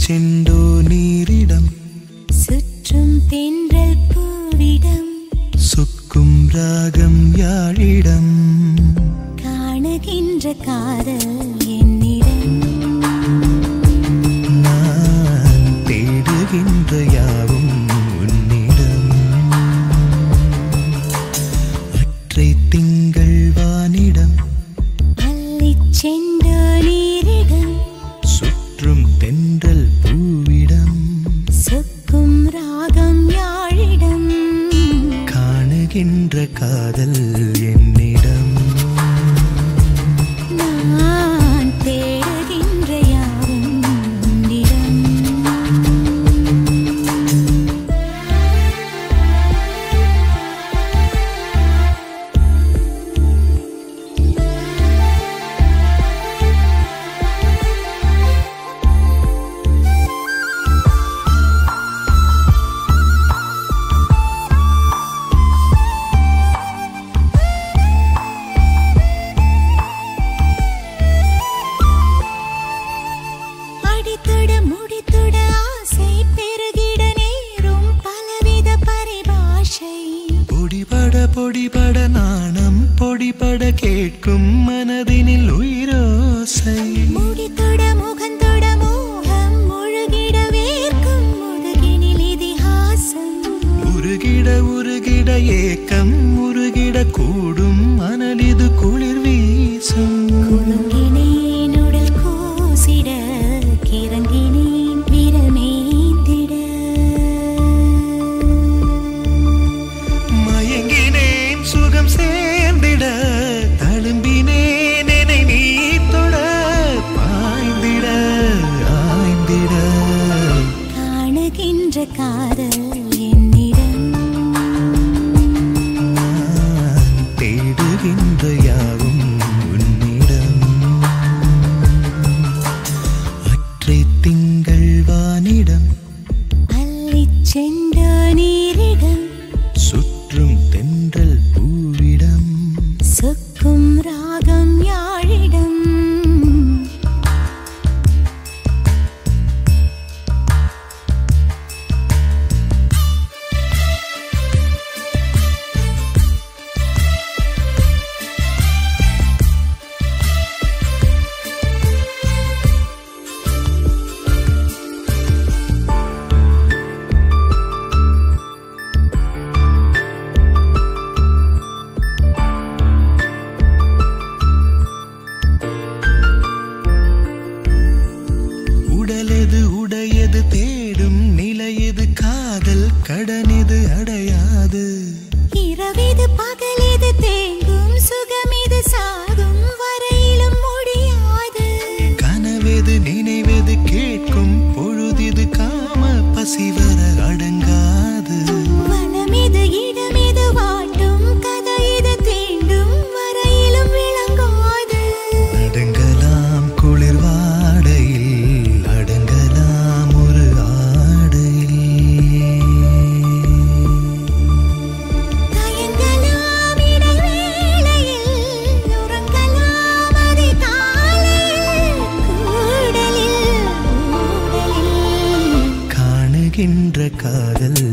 செண்டோ நீரிடம் சுற்றும் தென்றல் பூவிடம் சொக்கும் ராகம் யாழிடம் காணுகின்ற காதல் என்னிடம் நான் தேடுகின்ற யாவும் உன்னிடம் அற்றை திங்கள் வானிடம் அள்ளிச் செண்டோ நீரிடம் சுற்றும் தென்றல் பூவிடம் சொக்கும் ராகம் யாழிடம் காணுகின்ற காதல் என்னிடம் நான் தேடுகின்ற யாவும் உன்னிடம் அடித்தொட முடித்தொட ஆசை பெருகிட நேரும் பலவித பரிபாஷை பொடிபட பொடிபட நாணம் பொடிபட கேட்கும் மனதினில் உயிரோசை முடித்தொட முகந்தொட மோகம் முழுகிட வேர்க்கும் முதுகினில் இதிகாசம் உருகிட உருகிட ஏக்கம் உருகிட கூடும் மணலிது குளிர் வீசும் குலுங்கினேன் உடல் கூசிட கிறங்கினேன் விரல் மேய்ந்திட மயங்கினேன் சுகம் சேர்ந்திட தழும்பினேன் என்னை நீ தொட பாய்ந்திட ஆய்ந்திட காணுகின்ற காதல் என்னிடம் நான் தேடுகின்ற யாவும் உன்னிடம் அற்றை திங்கள் வானிடம் அள்ளிச் செண்டோ நீரிடம் சுற்றும் தென்றல் பூவிடம் சொக்கும் ராகம் யாழிடம் உடலெது உடையது தேடும் நிலையது காதல் கடனெது அடையாது இரவிது பகலிது தேங்கும் சுகமிது சாகும் வரையிலும் முடியாது கனவெது நினைவெது கேட்கும் பொழுதிது காம பசிவர அடங்காது வனமிது இடமிது வாட்டும் கதையிது தீண்டும் வரையிலும் விளங்காது நடுங்கலாம் குளிர் வாடையில் அடங்கலாம் ஒரு ஆடையில் தயங்கலாம் இடைவேளையில் உறங்கலாம் அதிகாலையில் கூடலில் ஊடலில் காணுகின்ற காதல்